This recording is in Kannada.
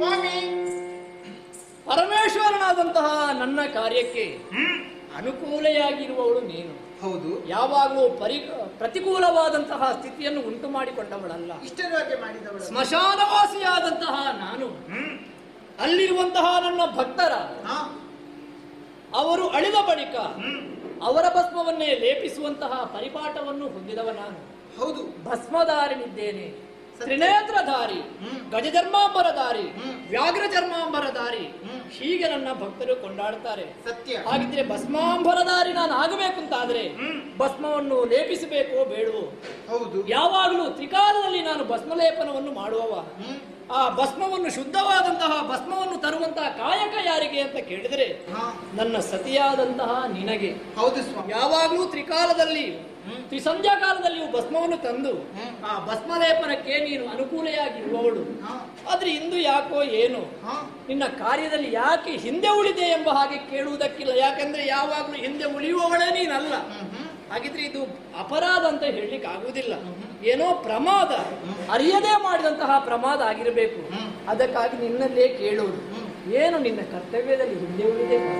ಸ್ವಾಮಿ ಪರಮೇಶ್ವರನಾದಂತಹ ನನ್ನ ಕಾರ್ಯಕ್ಕೆ ಅನುಕೂಲೆಯಾಗಿರುವವಳು ನೀನು ಹೌದು ಯಾವಾಗಲೂ ಪರಿ ಪ್ರತಿಕೂಲವಾದಂತಹ ಸ್ಥಿತಿಯನ್ನು ಉಂಟು ಮಾಡಿಕೊಂಡವಳಲ್ಲ ಇಷ್ಟರಾಗೆ ಮಾಡಿದವಳು ಸ್ಮಶಾನವಾಸಿಯಾದಂತಹ ನಾನು ಅಲ್ಲಿರುವಂತಹ ನನ್ನ ಭಕ್ತರ ಹಾ ಅವರು ಅಳಿದ ಬಳಿಕ ಅವರ ಭಸ್ಮವನ್ನೇ ಲೇಪಿಸುವಂತಹ ಪರಿಪಾಠವನ್ನು ಹೊಂದಿದವ ನಾನು ಹೌದು ಭಸ್ಮಧಾರಿನಿದ್ದೇನೆ ತ್ರಿನೇತ್ರಧಾರಿ ಗಜಧರ್ಮಾಂಬರಧಾರಿ ಹ್ಮ್. ವ್ಯಾಘ್ರ ಚರ್ಮಾಂಬರಧಾರಿ ಹ್ಮ್. ಹೀಗೆ ನನ್ನ ಭಕ್ತರು ಕೊಂಡಾಡ್ತಾರೆ ಸತ್ಯ ಹಾಗಿದ್ರೆ ಭಸ್ಮಾಂಬರಧಾರಿ ನಾನು ಆಗಬೇಕು ಅಂತಾದ್ರೆ ಭಸ್ಮವನ್ನು ಲೇಪಿಸಬೇಕೋ ಬೇಡವೋ ಹೌದು ಯಾವಾಗಲೂ ತ್ರಿಕಾಲದಲ್ಲಿ ನಾನು ಭಸ್ಮಲೇಪನವನ್ನು ಮಾಡುವವ ಹ್ಮ್ ಆ ಭಸ್ಮವನ್ನು ಶುದ್ಧವಾದಂತಹ ಭಸ್ಮವನ್ನು ತರುವಂತಹ ಕಾಯಕ ಯಾರಿಗೆ ಅಂತ ಕೇಳಿದರೆ ಹಾ ನನ್ನ ಸತಿಯಾದಂತಹ ನಿನಗೆ ಹೌದು ಸ್ವಾಮಿ ಯಾವಾಗಲೂ ತ್ರಿಕಾಲದಲ್ಲಿ ತ್ರಿಸಂಧ್ಯಾ ಕಾಲದಲ್ಲಿಯೂ ಭಸ್ಮವನ್ನು ತಂದು ಹ್ಮ್. ಆ ಭಸ್ಮಲೇಪನಕ್ಕೆ ನೀನು ಅನುಕೂಲೆಯಾಗಿರುವವಳು ಹಾ ಆದ್ರೆ ಇಂದು ಯಾಕೋ ಏನು ಹಾ ನಿನ್ನ ಕಾರ್ಯದಲ್ಲಿ ಯಾಕೆ ಹಿಂದೆ ಉಳಿದೆ ಎಂಬ ಹಾಗೆ ಕೇಳುವುದಕ್ಕಿಲ್ಲ ಯಾಕಂದ್ರೆ ಯಾವಾಗಲೂ ಹಿಂದೆ ಉಳಿಯುವವಳೇ ನೀನಲ್ಲ ಹ್ಮ್ ಹ್ಮ್ ಹಾಗಿದ್ರೆ ಇದು ಅಪರಾಧ ಅಂತ ಹೇಳಲಿಕ್ಕೆ ಆಗುವುದಿಲ್ಲ ಏನೋ ಪ್ರಮಾದ ಅರಿಯದೇ ಮಾಡಿದಂತಹ ಪ್ರಮಾದ ಆಗಿರಬೇಕು ಹ್ಮ್. ಅದಕ್ಕಾಗಿ ನಿನ್ನಲ್ಲೇ ಕೇಳುವುದು ಏನು ನಿನ್ನ ಕರ್ತವ್ಯದಲ್ಲಿ ಹಿಂದೆ ಉಳಿದೆ